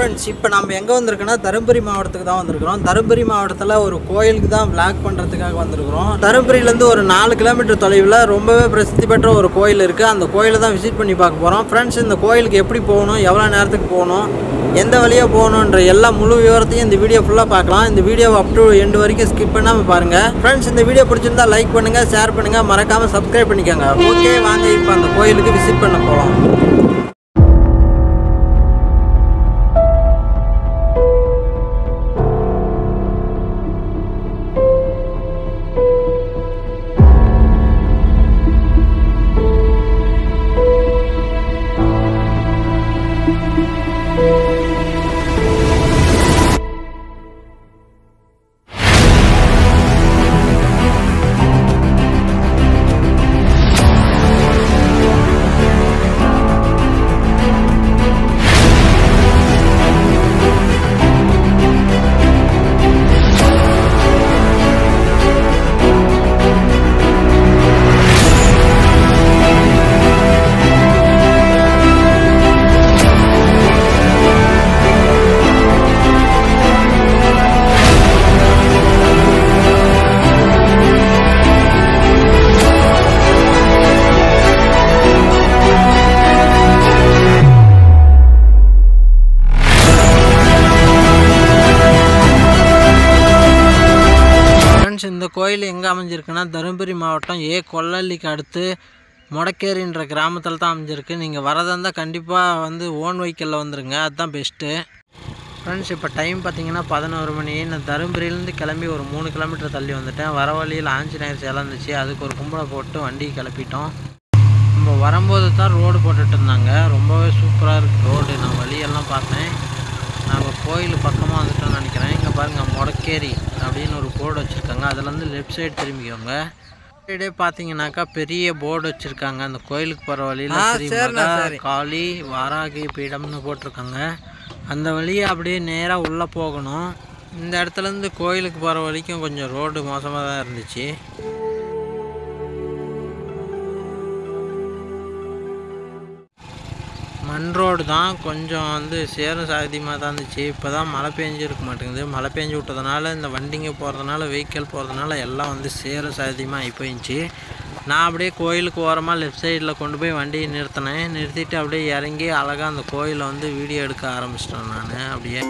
friends இப்போ நம்ம எங்கே வந்திருக்கோன்னா தருமபுரி மாவட்டத்துக்கு தான் வந்திருக்கிறோம் தருமபுரி மாவட்டத்தில் ஒரு கோயிலுக்கு தான் விளாக் பண்ணுறதுக்காக வந்திருக்கிறோம் தருமபுரியிலேருந்து ஒரு நாலு கிலோமீட்டர் தொலைவில் ரொம்பவே பிரசித்தி பெற்ற ஒரு கோயில் இருக்குது அந்த கோயிலை தான் விசிட் பண்ணி பார்க்க போகிறோம் ஃப்ரெண்ட்ஸ் இந்த கோயிலுக்கு எப்படி போகணும் எவ்வளோ நேரத்துக்கு போகணும் எந்த வழியாக போகணுன்ற எல்லா முழு விவரத்தையும் இந்த வீடியோ ஃபுல்லாக பார்க்கலாம் இந்த வீடியோ அப் டு எண்டு வரைக்கும் ஸ்கிப் பண்ணாமல் பாருங்கள் ஃப்ரெண்ட்ஸ் இந்த வீடியோ பிடிச்சிருந்தா லைக் பண்ணுங்கள் ஷேர் பண்ணுங்கள் மறக்காமல் சப்ஸ்கிரைப் பண்ணிக்கோங்க ஓகே வாங்க இப்போ அந்த கோயிலுக்கு விசிட் பண்ண போகலாம் ஃப்ரெண்ட்ஸ் இந்த கோயில் எங்கே அமைஞ்சிருக்குன்னா தருமபுரி மாவட்டம் ஏ கொல்லல்லிக்கு அடுத்து மொடக்கேரின்ற கிராமத்தில் தான் அமைஞ்சிருக்கு நீங்கள் வரதா இருந்தால் கண்டிப்பாக வந்து ஓன் வெஹிக்கிளில் வந்துருங்க அதுதான் பெஸ்ட்டு ஃப்ரெண்ட்ஸ் இப்போ டைம் பார்த்தீங்கன்னா பதினோரு மணி நான் தருமபுரியிலேருந்து கிளம்பி ஒரு மூணு கிலோமீட்டர் தள்ளி வந்துட்டேன் வர வழியில் ஆஞ்சநேயர் சிலை இருந்துச்சு அதுக்கு ஒரு கும்பலை போட்டு வண்டி கிளப்பிட்டோம் நம்ம வரும்போது தான் ரோடு போட்டுட்டு இருந்தாங்க ரொம்பவே சூப்பராக இருக்குது ரோடு நான் வழியெல்லாம் பார்த்தேன் நாங்கள் கோயில் பக்கமாக வந்துட்டோம்னு நினைக்கிறேன் இங்கே பாருங்கள் மொடக்கேரி அப்படின்னு ஒரு போர்டு வச்சுருக்காங்க அதுலேருந்து லெஃப்ட் சைடு திரும்பிக்கோங்க சைடே பார்த்தீங்கன்னாக்கா பெரிய போர்டு வச்சுருக்காங்க அந்த கோயிலுக்கு போகிற வழியில் காளி வாராகி பீடம்னு போட்டிருக்காங்க அந்த வழியை அப்படியே நேராக உள்ளே போகணும் இந்த இடத்துலேருந்து கோயிலுக்கு போகிற வரைக்கும் கொஞ்சம் ரோடு மோசமாக தான் இருந்துச்சு மண் ரோடு தான் கொஞ்சம் வந்து சேரும் சாதியமாக தான் இருந்துச்சு இப்போ தான் மழை பெஞ்சிருக்க மாட்டேங்குது மழை பெஞ்சு விட்டதுனால இந்த வண்டிங்க போகிறதுனால வெஹிக்கிள் போகிறதுனால எல்லாம் வந்து சேரும் சாதியமாக ஆகி போயிடுச்சு நான் அப்படியே கோயிலுக்கு ஓரமாக லெஃப்ட் சைடில் கொண்டு போய் வண்டியை நிறுத்தினேன் நிறுத்திட்டு அப்படியே இறங்கி அழகாக அந்த கோயிலை வந்து வீடியோ எடுக்க ஆரம்பிச்சிட்டேன் நான் அப்படியே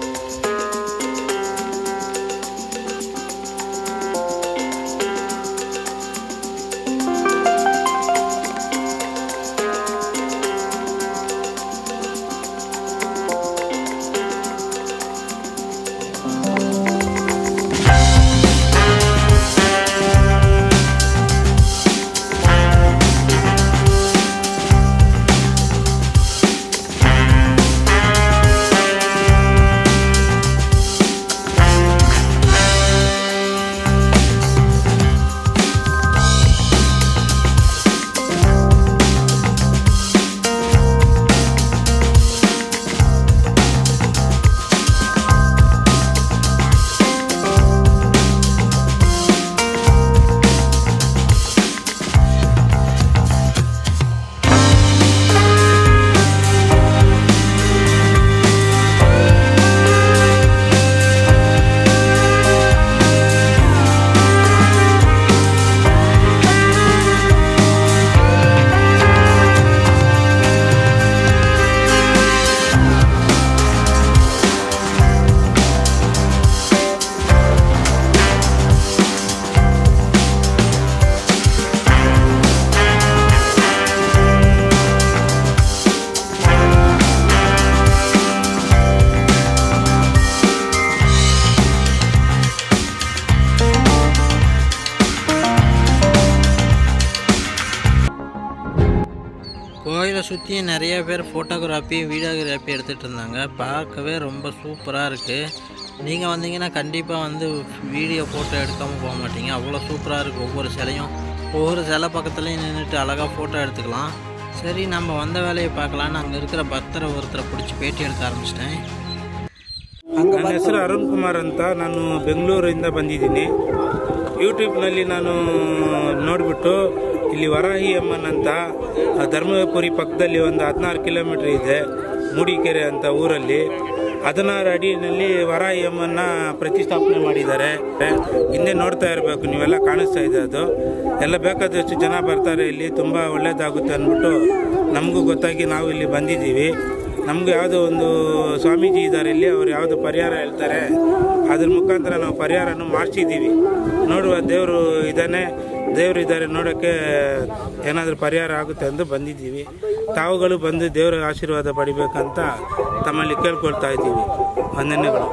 கோயிலை சுற்றியும் நிறைய பேர் ஃபோட்டோகிராஃபி வீடியோகிராஃபி எடுத்துகிட்டு இருந்தாங்க பார்க்கவே ரொம்ப சூப்பராக இருக்குது நீங்கள் வந்தீங்கன்னா கண்டிப்பாக வந்து வீடியோ ஃபோட்டோ எடுக்காமல் போக மாட்டீங்க அவ்வளோ சூப்பராக இருக்குது ஒவ்வொரு சிலையும் ஒவ்வொரு சிலை பக்கத்துலேயும் நின்றுட்டு அழகாக ஃபோட்டோ எடுத்துக்கலாம் சரி நம்ம வந்த வேலையை பார்க்கலான்னு அங்கே இருக்கிற பக்தரை ஒருத்தரை பிடிச்சி பேட்டி எடுக்க ಆರಂಭಿಸಿட்டேன் ನನ್ನ ಹೆಸರು ಅರುಣ್ ಕುಮಾರ್ ಅಂತ ನಾನು ಬೆಂಗಳೂರಿಂದ ಬಂದಿದ್ದೀನಿ ಯೂಟ್ಯೂಬ್ನಲ್ಲಿ ನಾನು ನೋಡಿಬಿಟ್ಟು ಇಲ್ಲಿ ವರಾಹಿ ಅಮ್ಮನ್ ಅಂತ ಆ ಧರ್ಮಪುರಿ ಪಕ್ಕದಲ್ಲಿ ಒಂದು ಹದಿನಾರು ಕಿಲೋಮೀಟರ್ ಇದೆ ಮೂಡಿಕೆರೆ ಅಂತ ಊರಲ್ಲಿ ಹದಿನಾರು ಅಡಿನಲ್ಲಿ ವರಾಯಮ್ಮನ್ನ ಪ್ರತಿಷ್ಠಾಪನೆ ಮಾಡಿದ್ದಾರೆ ಹಿಂದೆ ನೋಡ್ತಾ ಇರಬೇಕು ನೀವೆಲ್ಲ ಕಾಣಿಸ್ತಾ ಇದೆ ಅದು ಎಲ್ಲ ಬೇಕಾದಷ್ಟು ಜನ ಬರ್ತಾರೆ ಇಲ್ಲಿ ತುಂಬ ಒಳ್ಳೇದಾಗುತ್ತೆ ಅಂದ್ಬಿಟ್ಟು ನಮಗೂ ಗೊತ್ತಾಗಿ ನಾವು ಇಲ್ಲಿ ಬಂದಿದ್ದೀವಿ ನಮ್ಗೆ ಯಾವುದೋ ಒಂದು ಸ್ವಾಮೀಜಿ ಇದ್ದಾರೆ ಇಲ್ಲಿ ಅವ್ರು ಯಾವುದೋ ಪರಿಹಾರ ಹೇಳ್ತಾರೆ ಅದ್ರ ಮುಖಾಂತರ ನಾವು ಪರಿಹಾರನೂ ಮಾಡಿಸಿದ್ದೀವಿ ನೋಡುವ ದೇವರು ಇದ್ದಾನೆ ದೇವರು ಇದ್ದಾರೆ ನೋಡೋಕ್ಕೆ ಏನಾದರೂ ಪರಿಹಾರ ಆಗುತ್ತೆ ಎಂದು ಬಂದಿದ್ದೀವಿ ತಾವುಗಳು ಬಂದು ದೇವರ ಆಶೀರ್ವಾದ ಪಡಿಬೇಕಂತ ತಮ್ಮಲ್ಲಿ ಕೇಳ್ಕೊಳ್ತಾ ಇದ್ದೀವಿ ವಂದನೆಗಳು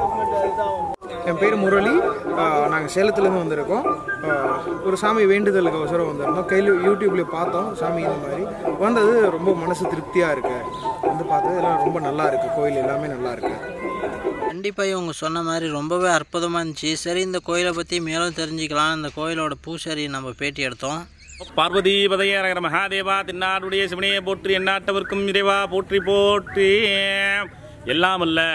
என் பேர் முரளி நாங்கள் சேலத்துலேருந்து வந்திருக்கோம் ஆஹ் ஒரு சாமி வேண்டுதலுக்கு அவசரம் வந்திருந்தோம் கையில் யூடியூப்ல பார்த்தோம் சாமி இந்த மாதிரி வந்தது ரொம்ப மனசு திருப்தியாக இருக்கு வந்து பார்த்தது எல்லாம் ரொம்ப நல்லா இருக்கு கோயில் எல்லாமே நல்லா இருக்கு கண்டிப்பாக இவங்க சொன்ன மாதிரி ரொம்பவே அற்புதமாக இருந்துச்சு சரி இந்த கோயிலை பற்றி மேலும் தெரிஞ்சுக்கலாம் இந்த கோயிலோட பூசாரி நம்ம பேட்டி எடுத்தோம் பார்வதி பதையரகர மகாதேவா தென்னாடுடைய சிவனையை போற்றி எந்நாட்டவர்க்கும் இறைவா போற்றி போற்றி எல்லாம் அல்ல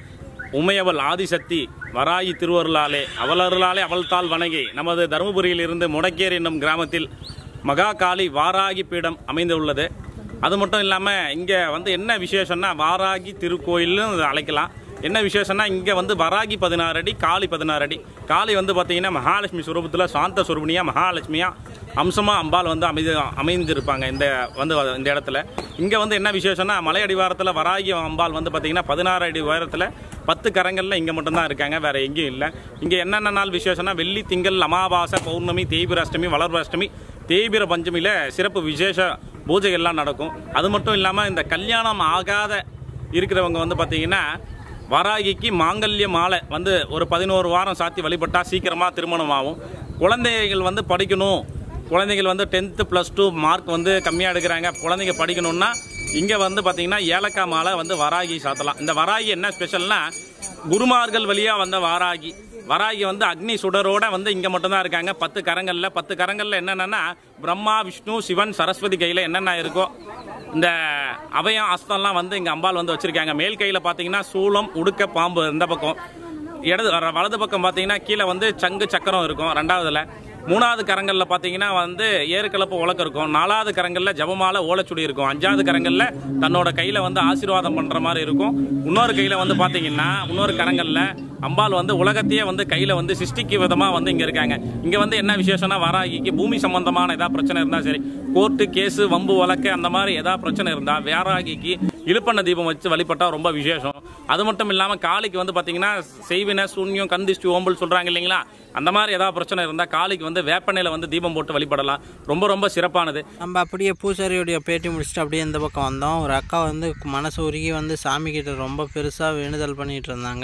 உமையவள் ஆதிசக்தி வராயி திருவருளாலே அவளருளாலே அவள் தாள் வணங்கி நமது தருமபுரியிலிருந்து முடக்கேர் என்னும் கிராமத்தில் மகா காளி வாராகி பீடம் அமைந்துள்ளது அது மட்டும் இல்லாமல் இங்கே வந்து என்ன விசேஷம்னா வாராகி திருக்கோயில்னு இதை அழைக்கலாம் என்ன விசேஷம்னா இங்கே வந்து வராகி பதினாறு அடி காளி பதினாறு அடி காளி வந்து பார்த்தீங்கன்னா மகாலட்சுமி சுரூபத்தில் சாந்த சுரூபினியா மகாலட்சுமியா அம்சமாக அம்பாள் வந்து அமைந்து அமைந்திருப்பாங்க இந்த வந்து இந்த இடத்துல இங்கே வந்து என்ன விசேஷம்னா மலை அடிவாரத்தில் வராகி அம்பாள் வந்து பார்த்தீங்கன்னா பதினாறு அடி உயரத்தில் பத்து கரங்களில் இங்கே மட்டும்தான் இருக்காங்க வேற எங்கேயும் இல்லை இங்கே என்னென்ன நாள் விசேஷம்னா வெள்ளி திங்கள் அமாவாசை பௌர்ணமி தேய்பிர அஷ்டமி வளர்ப அஷ்டமி தேய்பிர பஞ்சமியில் சிறப்பு விசேஷ பூஜைகள்லாம் நடக்கும் அது மட்டும் இல்லாமல் இந்த கல்யாணம் ஆகாத இருக்கிறவங்க வந்து பார்த்தீங்கன்னா வராகிக்கு மாங்கல்ய மாலை வந்து ஒரு பதினோரு வாரம் சாத்தி வழிபட்டால் சீக்கிரமாக திருமணம் ஆகும் குழந்தைகள் வந்து படிக்கணும் குழந்தைகள் வந்து டென்த்து ப்ளஸ் டூ மார்க் வந்து கம்மியாக எடுக்கிறாங்க குழந்தைங்க படிக்கணும்னா இங்கே வந்து பார்த்தீங்கன்னா ஏலக்காய் மாலை வந்து வராகி சாத்தலாம் இந்த வராகி என்ன ஸ்பெஷல்னா குருமார்கள் வழியாக வந்த வராகி வராகி வந்து அக்னி சுடரோட வந்து இங்கே மட்டும்தான் இருக்காங்க பத்து கரங்களில் பத்து கரங்களில் என்னென்னா பிரம்மா விஷ்ணு சிவன் சரஸ்வதி கையில் என்னென்ன இருக்கோ இந்த அபயம் அஸ்தம்லாம் வந்து இங்கே அம்பாள் வந்து வச்சுருக்காங்க மேல் கையில் பார்த்தீங்கன்னா சூளம் உடுக்க பாம்பு இந்த பக்கம் இடது வலது பக்கம் பார்த்தீங்கன்னா கீழே வந்து சங்கு சக்கரம் இருக்கும் ரெண்டாவதுல மூணாவது கரங்களில் பார்த்தீங்கன்னா வந்து ஏறுக்கலப்பு உலக்கு இருக்கும் நாலாவது கரங்களில் ஜபமாலை ஓலைச்சுடி இருக்கும் அஞ்சாவது கரங்களில் தன்னோட கையில் வந்து ஆசீர்வாதம் பண்ணுற மாதிரி இருக்கும் இன்னொரு கையில் வந்து பார்த்தீங்கன்னா இன்னொரு கரங்களில் அம்பாள் வந்து உலகத்தையே வந்து கையில் வந்து சிருஷ்டிக்கு விதமாக வந்து இங்கே இருக்காங்க இங்கே வந்து என்ன விசேஷம்னா வராகிக்கு பூமி சம்பந்தமான ஏதாவது பிரச்சனை இருந்தால் சரி கோர்ட்டு கேஸு வம்பு வழக்கு அந்த மாதிரி ஏதாவது பிரச்சனை இருந்தால் வேராகிக்கு இழுப்பண்ண தீபம் வச்சு வழிபட்டால் ரொம்ப விசேஷம் அது மட்டும் இல்லாமல் காளிக்கு வந்து பார்த்தீங்கன்னா செய்வின சூன்யம் கந்திஷ்டி ஓம்பல் சொல்கிறாங்க இல்லைங்களா அந்த மாதிரி ஏதாவது பிரச்சனை இருந்தால் காளிக்கு வந்து வேப்பனையில் வந்து தீபம் போட்டு வழிபடலாம் ரொம்ப ரொம்ப சிறப்பானது நம்ம அப்படியே பூசாரியோடைய பேட்டி முடிச்சுட்டு அப்படியே இந்த பக்கம் வந்தோம் ஒரு அக்கா வந்து மனசு உருகி வந்து சாமி கிட்ட ரொம்ப பெருசாக வேண்டுதல் பண்ணிட்டு இருந்தாங்க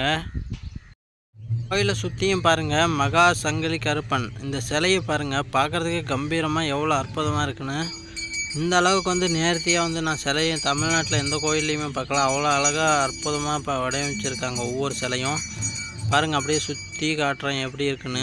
கோயிலை சுற்றியும் பாருங்கள் மகா சங்கிலி கருப்பன் இந்த சிலையை பாருங்கள் பார்க்குறதுக்கே கம்பீரமாக எவ்வளோ அற்புதமாக இருக்குன்னு இந்த அளவுக்கு வந்து நேர்த்தியாக வந்து நான் சிலையை தமிழ்நாட்டில் எந்த கோயில்லையுமே பார்க்கல அவ்வளோ அழகாக அற்புதமாக இப்போ வடிவமைச்சிருக்காங்க ஒவ்வொரு சிலையும் பாருங்கள் அப்படியே சுற்றி காட்டுறேன் எப்படி இருக்குன்னு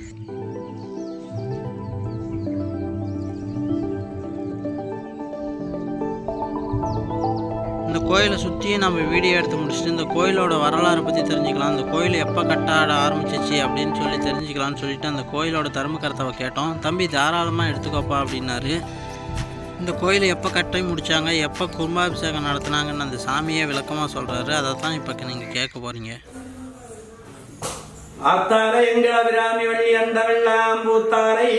இந்த கோயிலை சுற்றி நம்ம வீடியோ எடுத்து முடிச்சுட்டு இந்த கோயிலோட வரலாறை பற்றி தெரிஞ்சுக்கலாம் இந்த கோயில் எப்போ கட்டாட ஆரம்பிச்சிச்சு அப்படின்னு சொல்லி தெரிஞ்சுக்கலாம்னு சொல்லிட்டு அந்த கோயிலோட தர்மகர்த்தாவை கேட்டோம் தம்பி தாராளமாக எடுத்துக்கோப்பா அப்படின்னாரு இந்த கோயிலை எப்போ கட்டி முடித்தாங்க எப்போ கும்பாபிஷேகம் நடத்துனாங்கன்னு அந்த சாமியே விளக்கமாக சொல்கிறாரு அதை தான் இப்போ நீங்கள் கேட்க போகிறீங்க ஆத்தாரை எங்கள் அபிராமி வள்ளி அந்த வெள்ளாம் பூத்தாரை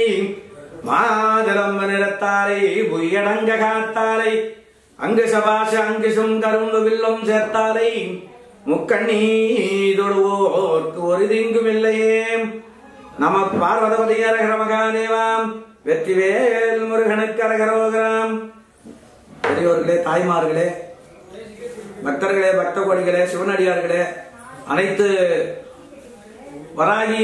மாதளம் நிறத்தாரை புயடங்க காத்தாரை அங்கு சபாஷ அங்குசும் கரும்பு வில்லும் சேர்த்தாரை முக்கண்ணி தொழுவோர்க்கு ஒரு திங்கும் இல்லையே நம பார்வதபதி அரகர மகாதேவாம் வெற்றிவேல் முருகனுக்கு அரகரோகராம் பெரியோர்களே தாய்மார்களே பக்தர்களே பக்த கோடிகளே சிவனடியார்களே அனைத்து வராகி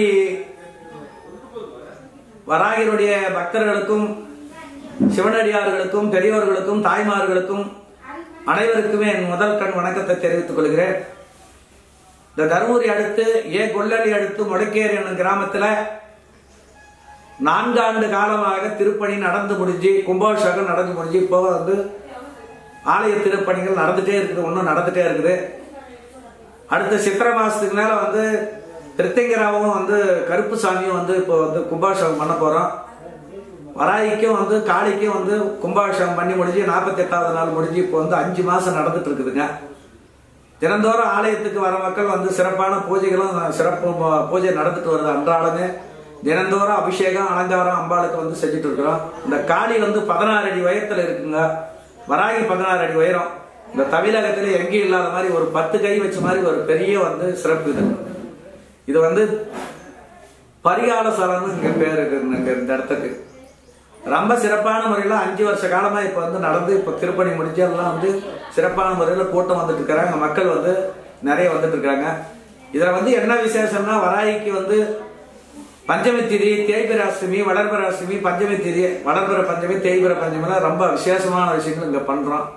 வராகினுடைய பக்தர்களுக்கும் சிவனடியார்களுக்கும் பெரியோர்களுக்கும் தாய்மார்களுக்கும் அனைவருக்குமே என் முதல் கண் வணக்கத்தை தெரிவித்துக் கொள்கிறேன் இந்த தருமபுரி அடுத்து ஏ கொல்லடி அடுத்து முடக்கேரி என்னும் கிராமத்துல நான்காண்டு காலமாக திருப்பணி நடந்து முடிஞ்சு கும்பாபிஷேகம் நடந்து முடிஞ்சு இப்போ வந்து ஆலய திருப்பணிகள் நடந்துட்டே இருக்குது ஒன்றும் நடந்துட்டே இருக்குது அடுத்த சித்திரை மாசத்துக்கு மேல வந்து திருத்தங்கராவும் வந்து கருப்பு சாமியும் வந்து இப்போ வந்து கும்பாபிஷேகம் பண்ண போறோம் வராய்க்கும் வந்து காளிக்கும் வந்து கும்பாபிஷேகம் பண்ணி முடிஞ்சு நாற்பத்தி எட்டாவது நாள் முடிஞ்சு இப்போ வந்து அஞ்சு மாசம் நடந்துட்டு இருக்குதுங்க தினந்தோறும் ஆலயத்துக்கு வர மக்கள் வந்து சிறப்பான பூஜைகளும் சிறப்பு ம- பூஜை நடந்துட்டு வருது அன்றாடமே தினந்தோறும் அபிஷேகம் அலங்காரம் அம்பாளுக்கு வந்து செஞ்சுட்டு இருக்கிறோம் இந்த காளி வந்து பதினாறு அடி உயரத்துல இருக்குங்க வராகி பதினாறு அடி உயரம் இந்த தமிழகத்துல எங்கேயும் இல்லாத மாதிரி ஒரு பத்து கை வச்ச மாதிரி ஒரு பெரிய வந்து சிறப்பு இது இது வந்து பரிகால சலன்னு இங்க பேர் இருக்கு இந்த இடத்துக்கு ரொம்ப சிறப்பான முறையில் அஞ்சு வருஷ காலமா இப்ப வந்து நடந்து இப்ப திருப்பணி முடிஞ்சு எல்லாம் வந்து சிறப்பான முறையில் கூட்டம் வந்துட்டு இருக்கிறாங்க மக்கள் வந்து நிறைய வந்துட்டு இருக்காங்க இதுல வந்து என்ன விசேஷம்னா வராய்க்கு வந்து பஞ்சமி திதி தேய்பிர அஷ்டமி வளர்பிற அஷ்டமி பஞ்சமி திதி வளர்பிற பஞ்சமி தேய்பிற பஞ்சமிலாம் ரொம்ப விசேஷமான விஷயங்கள் இங்க பண்றோம்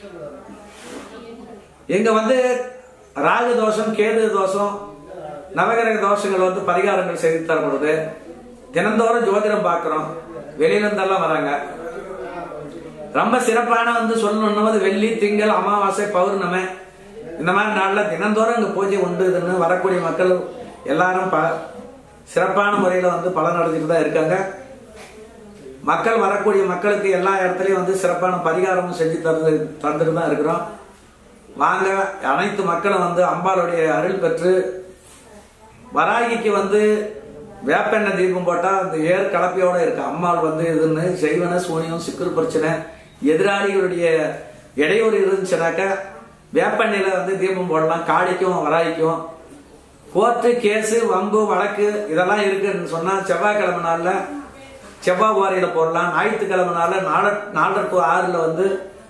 இங்க வந்து ராகு தோஷம் கேது தோஷம் நவகிரக தோஷங்கள் வந்து பரிகாரங்கள் செய்து தரப்படுது தினந்தோறும் ஜோதிடம் பார்க்கிறோம் வெளியில இருந்தெல்லாம் வராங்க ரொம்ப சிறப்பான வந்து சொல்லணும்னா வந்து வெள்ளி திங்கள் அமாவாசை பௌர்ணமி இந்த மாதிரி நாள்ல தினந்தோறும் இங்க பூஜை உண்டு இதுன்னு வரக்கூடிய மக்கள் எல்லாரும் ப சிறப்பான முறையில வந்து பலன் அடைஞ்சிட்டு தான் இருக்காங்க மக்கள் வரக்கூடிய மக்களுக்கு எல்லா இடத்துலயும் வந்து சிறப்பான பரிகாரமும் செஞ்சு தந்து தந்துட்டு தான் இருக்கிறோம் வாங்க அனைத்து மக்களும் வந்து அம்பாளுடைய அருள் பெற்று வராகிக்கு வந்து வேப்பெண்ணெய் தீபம் போட்டா அந்த ஏர் கலப்பையோட இருக்கு அம்மாள் வந்து இதுன்னு செய்வன சூனியம் சிக்கல் பிரச்சனை எதிராளிகளுடைய இடையூறு இருந்துச்சுனாக்க வேப்பெண்ணெயில வந்து தீபம் போடலாம் காளிக்கும் வராய்க்கும் கோர்ட்டு கேஸு வம்பு வழக்கு இதெல்லாம் இருக்குன்னு சொன்னா செவ்வாய்க்கிழமை நாள்ல செவ்வாய் வாரியில போடலாம் ஞாயிற்றுக்கிழமை நாள்ல நாலு நாலரை டு ஆறுல வந்து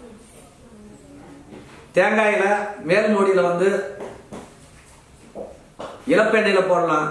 தேங்காயில மேல் மூடியில வந்து இளப்பெண்ணையில போடலாம்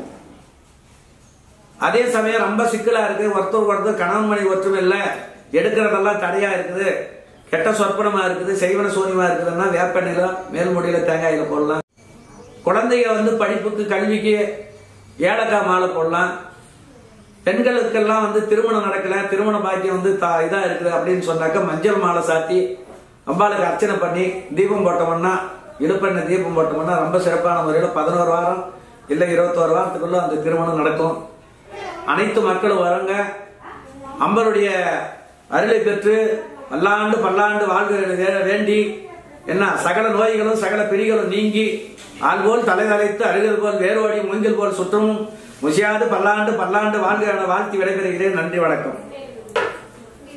அதே சமயம் ரொம்ப சிக்கலா இருக்கு ஒருத்தர் ஒருத்தர் கணவன் மணி ஒற்றுமை இல்ல எடுக்கிறதெல்லாம் தடையா இருக்குது கெட்ட சொற்பனமா இருக்குது செய்வன சூனியமா இருக்குதுன்னா வேப்பெண்ணையில மேல் முடியில தேங்காயில போடலாம் குழந்தைங்க வந்து படிப்புக்கு கல்விக்கு ஏலக்காய் மாலை போடலாம் பெண்களுக்கெல்லாம் வந்து திருமணம் நடக்கல திருமண பாக்கியம் வந்து தா- இதா இருக்குது அப்படின்னு சொன்னாக்க மஞ்சள் மாலை சாத்தி அம்பாளுக்கு அர்ச்சனை பண்ணி தீபம் போட்டோம்னா இடுப்பெண்ண தீபம் போட்டோம்னா ரொம்ப சிறப்பான முறையில் பதினோரு வாரம் இல்லை இருபத்தோரு வாரத்துக்குள்ள அந்த திருமணம் நடக்கும் அனைத்து மக்களும் வரங்க அம்பருடைய அருளை பெற்று பல்லாண்டு பல்லாண்டு வாழ்க வேண்டி என்ன சகல நோய்களும் சகல பிடிகளும் நீங்கி ஆள்போல் தலை தலைத்து அருகல் போல் வேரோடி மூங்கில் போல் சுற்றமும் முசியாது பல்லாண்டு பல்லாண்டு வாழ்க என வாழ்த்தி விடைபெறுகிறேன் நன்றி வணக்கம்